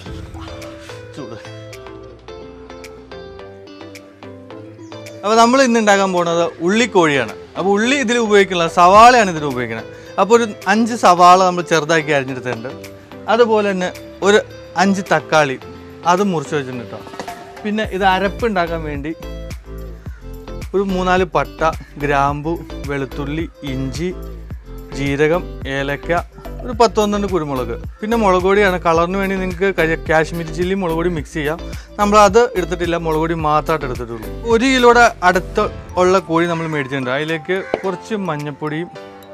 ചൂട് അപ്പോൾ നമ്മൾ ഇന്ന് ഉണ്ടാക്കാൻ പോകുന്നത് ഉള്ളിക്കോഴിയാണ് അപ്പോൾ ഉള്ളി ഇതിൽ ഉപയോഗിക്കുന്നത് സവാളയാണ് ഇതിൽ ഉപയോഗിക്കുന്നത് അപ്പോൾ ഒരു അഞ്ച് സവാള നമ്മൾ ചെറുതാക്കി അരിഞ്ഞെടുത്തിട്ടുണ്ട് അതുപോലെ തന്നെ ഒരു അഞ്ച് തക്കാളി അത് മുറിച്ച് വെച്ചിട്ടുണ്ട് കേട്ടോ പിന്നെ ഇത് അരപ്പ് ഉണ്ടാക്കാൻ വേണ്ടി ഒരു മൂന്നാല് പട്ട ഗ്രാമ്പു വെളുത്തുള്ളി ഇഞ്ചി ജീരകം ഏലക്ക ഒരു പത്ത് പന്ത്രണ്ട് കുരുമുളക് പിന്നെ മുളക് പൊടിയാണ് കളറിന് വേണ്ടി നിങ്ങൾക്ക് ക- കാശ്മീരി ചില്ലി മുളക് പൊടി മിക്സ് ചെയ്യാം നമ്മൾ അത് എടുത്തിട്ടില്ല മുളക് പൊടി മാത്രമായിട്ട് എടുത്തിട്ടുള്ളൂ ഒരു കിലോയുടെ അടുത്ത് ഉള്ള കോഴി നമ്മൾ മേടിച്ചിട്ടുണ്ട് അതിലേക്ക് കുറച്ച് മഞ്ഞൾപ്പൊടിയും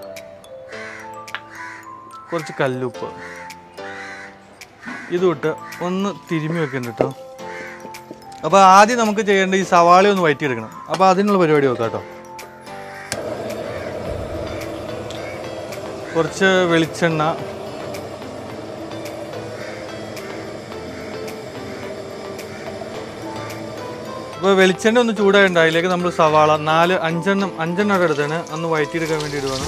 കുറച്ച് കല്ലുപ്പ് ഇതുമിട്ട് ഒന്ന് തിരുമ്മി വെക്കുന്നുണ്ട് കേട്ടോ അപ്പോൾ ആദ്യം നമുക്ക് ചെയ്യേണ്ട ഈ സവാള ഒന്ന് വയറ്റിയെടുക്കണം അപ്പോൾ അതിനുള്ള പരിപാടി നോക്കാം കേട്ടോ കുറച്ച് വെളിച്ചെണ്ണ അപ്പോൾ വെളിച്ചെണ്ണ ഒന്ന് ചൂടായിട്ടുണ്ട് അതിലേക്ക് നമ്മൾ സവാള നാല് അഞ്ചെണ്ണം അഞ്ചെണ്ണം എടുത്താണ് ഒന്ന് വയറ്റിയെടുക്കാൻ വേണ്ടി ഇടുവാണ്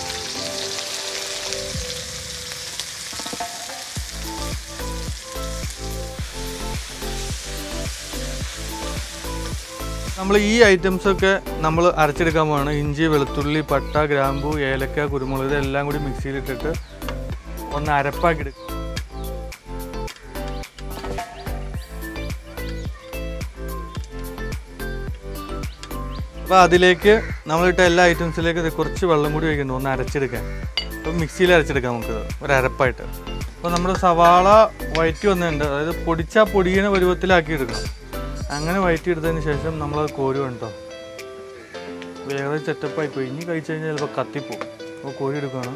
നമ്മൾ ഈ ഐറ്റംസ് ഒക്കെ നമ്മൾ അരച്ചെടുക്കാൻ പോവാണ് ഇഞ്ചി വെളുത്തുള്ളി പട്ട ഗ്രാമ്പു ഏലക്ക കുരുമുളക് ഇതെല്ലാം കൂടി മിക്സിയിലിട്ടിട്ട് ഒന്ന് അരപ്പാക്കി എടുക്കും അപ്പോൾ അതിലേക്ക് നമ്മളിട്ട എല്ലാ ഐറ്റംസിലേക്ക് ഇത് കുറച്ച് വെള്ളം കൂടി വയ്ക്കുന്നു ഒന്ന് അരച്ചെടുക്കാൻ അപ്പോൾ മിക്സിയിൽ അരച്ചെടുക്കാം നമുക്കത് ഒരു അരപ്പായിട്ട് അപ്പോൾ നമ്മുടെ സവാള വയറ്റി വന്നിട്ടുണ്ട് അതായത് പൊടിച്ചാൽ പൊടിയണ പരുവത്തിലാക്കി എടുക്കണം അങ്ങനെ വയറ്റി എടുത്തതിന് ശേഷം നമ്മളത് കോരി കേട്ടോ വേറെ സെറ്റപ്പായി പോയി ഇനി കഴിച്ചു കഴിഞ്ഞാൽ ചിലപ്പോൾ കത്തിപ്പോവും അപ്പോൾ കോരി എടുക്കുകയാണ്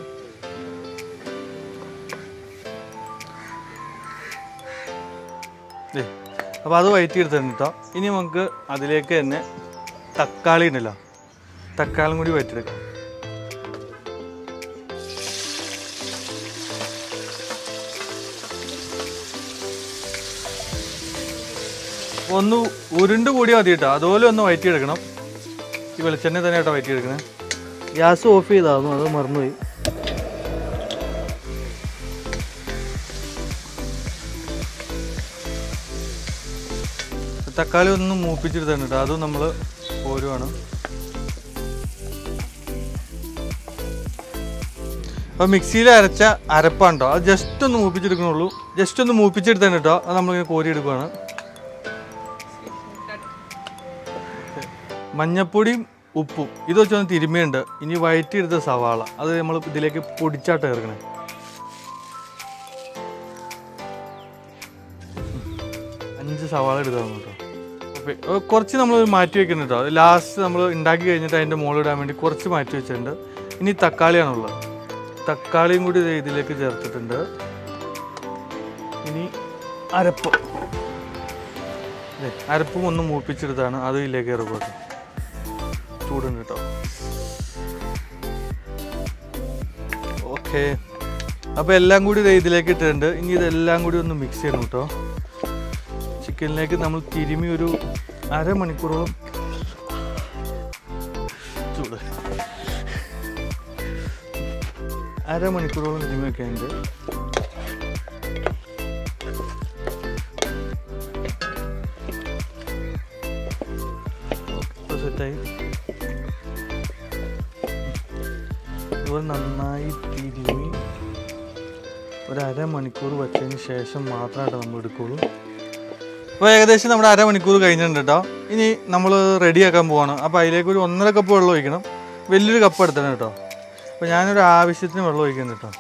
ദേ അപ്പോൾ അത് വയറ്റി എടുത്തിട്ടുണ്ട് കേട്ടോ ഇനി നമുക്ക് അതിലേക്ക് തന്നെ തക്കാളി ഉണ്ടല്ലോ തക്കാളിയും കൂടി വയറ്റിയെടുക്കാം ഒന്ന് ഉരുണ്ട് കൂടിയാൽ മതി കേട്ടോ അതുപോലെ ഒന്ന് വയറ്റിയെടുക്കണം ഈ വെളിച്ചെണ്ണ തന്നെ കേട്ടോ വയറ്റിയെടുക്കണേ ഗ്യാസ് ഓഫ് ചെയ്തായിരുന്നു അത് മറന്നുപോയി തക്കാളി ഒന്ന് മൂപ്പിച്ചെടുത്താണ് കേട്ടോ അതും നമ്മൾ പോരുവാണ് അപ്പോൾ മിക്സിയിൽ അരച്ച അരപ്പാണ് കേട്ടോ അത് ജസ്റ്റ് ഒന്ന് മൂപ്പിച്ചെടുക്കണുള്ളൂ ജസ്റ്റ് ഒന്ന് മൂപ്പിച്ചെടുത്താണ് കേട്ടോ അത് നമ്മളിങ്ങനെ കോരി എടുക്കുകയാണ് മഞ്ഞപ്പൊടിയും ഉപ്പും ഇത് വെച്ചൊന്ന് തിരുമ്മിയുണ്ട് ഇനി വയറ്റി എടുത്ത സവാള അത് നമ്മൾ ഇതിലേക്ക് പൊടിച്ചാട്ട് ചേർക്കണേ അഞ്ച് സവാള എടുത്താൽ കേട്ടോ അപ്പോൾ കുറച്ച് നമ്മൾ മാറ്റി വെക്കുന്നുണ്ട് കേട്ടോ അത് ലാസ്റ്റ് നമ്മൾ ഉണ്ടാക്കി കഴിഞ്ഞിട്ട് അതിൻ്റെ മുകളിലിടാൻ വേണ്ടി കുറച്ച് മാറ്റി വെച്ചിട്ടുണ്ട് ഇനി തക്കാളിയാണുള്ളത് തക്കാളിയും കൂടി ദേ ഇതിലേക്ക് ചേർത്തിട്ടുണ്ട് ഇനി അരപ്പ് ദേ, അരപ്പും ഒന്ന് മൂപ്പിച്ചെടുത്താണ് അത് ഇതിലേക്ക് ഇറക്കും കേട്ടോ ചൂടുണ്ട് കേട്ടോ ഓക്കെ അപ്പോൾ എല്ലാം കൂടി ദേ ഇതിലേക്ക് ഇട്ടിട്ടുണ്ട് ഇനി ഇതെല്ലാം കൂടി ഒന്ന് മിക്സ് ചെയ്യണം കേട്ടോ ചിക്കനിലേക്ക് നമ്മൾ തിരുമി ഒരു അരമണിക്കൂറോളം ചൂട് അരമണിക്കൂറോളം തിരുമി വെക്കാനുണ്ട് ഇപ്പോൾ സെറ്റായി ഇതുപോലെ നന്നായി തിരുമി ഒരു അരമണിക്കൂർ വെച്ചതിന് ശേഷം മാത്രമായിട്ട് നമ്മൾ എടുക്കുള്ളൂ അപ്പോൾ ഏകദേശം നമ്മുടെ അരമണിക്കൂർ കഴിഞ്ഞിട്ടുണ്ട് കേട്ടോ ഇനി നമ്മൾ റെഡിയാക്കാൻ പോവാണ് അപ്പോൾ അതിലേക്ക് ഒരു ഒന്നര കപ്പ് വെള്ളം ഒഴിക്കണം വലിയൊരു കപ്പ് എടുത്തണം കേട്ടോ അപ്പോൾ ഞാനൊരു ആവശ്യത്തിന് വെള്ളം ഒഴിക്കുന്നുണ്ട് കേട്ടോ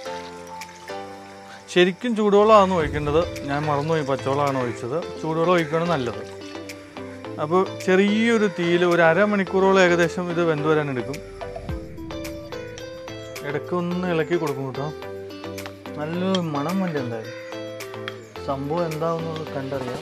ശരിക്കും ചൂടുവെള്ളമാണ് ഒഴിക്കേണ്ടത് ഞാൻ മറന്നുപോയി പച്ചവെള്ളമാണ് ഒഴിച്ചത് ചൂടുവെള്ളം ഒഴിക്കുകയാണ് നല്ലത് അപ്പോൾ ചെറിയൊരു തീയിൽ ഒരു അരമണിക്കൂറോളം ഏകദേശം ഇത് വെന്ത് വരാൻ എടുക്കും ഇടയ്ക്ക് ഒന്ന് ഇളക്കി കൊടുക്കും കേട്ടോ നല്ലൊരു മണം വേണ്ടി എന്തായാലും സംഭവം എന്താണെന്ന് കണ്ടറിയാം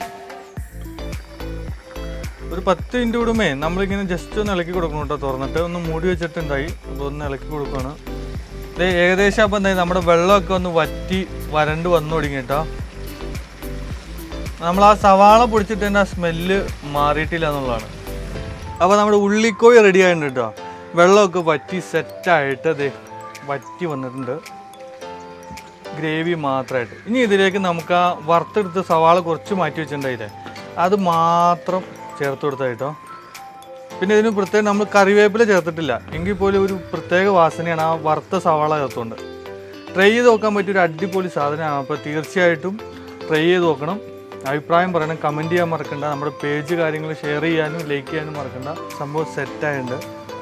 ഒരു പത്ത് മിനിറ്റ് കൂടുമേ നമ്മളിങ്ങനെ ജസ്റ്റ് ഒന്ന് ഇളക്കി കൊടുക്കണം കേട്ടോ തുറന്നിട്ട് ഒന്ന് മൂടി വെച്ചിട്ടുണ്ടായി അപ്പോൾ ഒന്ന് ഇളക്കി കൊടുക്കുകയാണ് ദേ ഏകദേശം അപ്പം എന്തായി നമ്മുടെ വെള്ളമൊക്കെ ഒന്ന് വറ്റി വരണ്ട് വന്നു തുടങ്ങി കേട്ടോ നമ്മൾ ആ സവാള പൊടിച്ചിട്ട് ആ സ്മെല്ല് മാറിയിട്ടില്ല എന്നുള്ളതാണ് അപ്പോൾ നമ്മുടെ ഉള്ളിക്കോഴി റെഡി ആയിട്ടുണ്ട് കേട്ടോ വെള്ളമൊക്കെ വറ്റി സെറ്റായിട്ട് ദേ വറ്റി വന്നിട്ടുണ്ട് ഗ്രേവി മാത്രമായിട്ട് ഇനി ഇതിലേക്ക് നമുക്ക് ആ വറുത്തെടുത്ത സവാള കുറച്ച് മാറ്റി വെച്ചിട്ടുണ്ടായില്ലേ അത് മാത്രം ചേർത്ത് കൊടുത്തായിട്ടോ പിന്നെ ഇതിന് പ്രത്യേകം നമ്മൾ കറിവേപ്പില ചേർത്തിട്ടില്ല എങ്കിൽ പോലും ഒരു പ്രത്യേക വാസനയാണ് ആ വറുത്ത സവാള ചേർത്തുകൊണ്ട് ട്രൈ ചെയ്ത് നോക്കാൻ പറ്റിയ ഒരു അടിപൊളി സാധനമാണ് അപ്പോൾ തീർച്ചയായിട്ടും ട്രൈ ചെയ്ത് നോക്കണം അഭിപ്രായം പറയണം കമൻറ്റ് ചെയ്യാൻ മറക്കണ്ട നമ്മുടെ പേജ് കാര്യങ്ങൾ ഷെയർ ചെയ്യാനും ലൈക്ക് ചെയ്യാനും മറക്കണ്ട സംഭവം സെറ്റായിട്ടുണ്ട്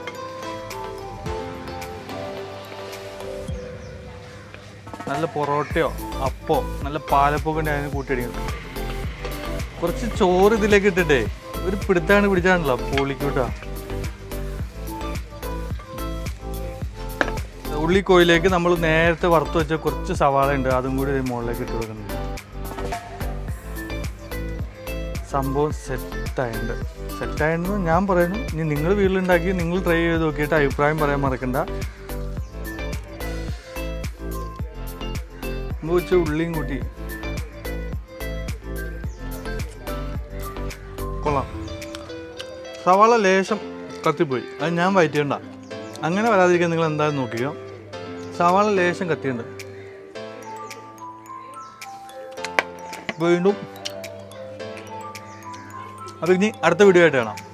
നല്ല പൊറോട്ടയോ അപ്പോ നല്ല പാലപ്പൊക്കെ ഉണ്ട് അതിന് കൂട്ടിയടിക്കണം കുറച്ച് ചോറ് ഇതിലേക്ക് ഇട്ടിട്ടേ ഒരു പിടുത്താണ് പിടിച്ചാണല്ലോ പൊളിക്കൂട്ടാ ഉള്ളിക്കോയിലേക്ക് നമ്മൾ നേരത്തെ വറുത്ത് വെച്ച കുറച്ച് സവാള ഉണ്ട് അതും കൂടി ഇതിന് മുകളിലേക്ക് ഇട്ട് കൊടുക്കുന്നുണ്ട് സംഭവം സെറ്റായിട്ടുണ്ട് സെറ്റായെന്ന് ഞാൻ പറയുന്നു ഇനി നിങ്ങൾ വീട്ടിലുണ്ടാക്കി നിങ്ങൾ ട്രൈ ചെയ്ത് നോക്കിയിട്ട് അഭിപ്രായം പറയാൻ മറക്കണ്ട മുമ്പ് വെച്ച ഉള്ളിയും കൂട്ടി കൊള്ളാം സവാള ലേശം കത്തിപ്പോയി അത് ഞാൻ വയറ്റേണ്ട അങ്ങനെ വരാതിരിക്കാൻ നിങ്ങൾ എന്തായാലും നോക്കിക്കോ സവാള ലേശം കത്തിയുണ്ട് വീണ്ടും അപ്പോൾ ഇനി അടുത്ത വീഡിയോ ആയിട്ട് കാണാം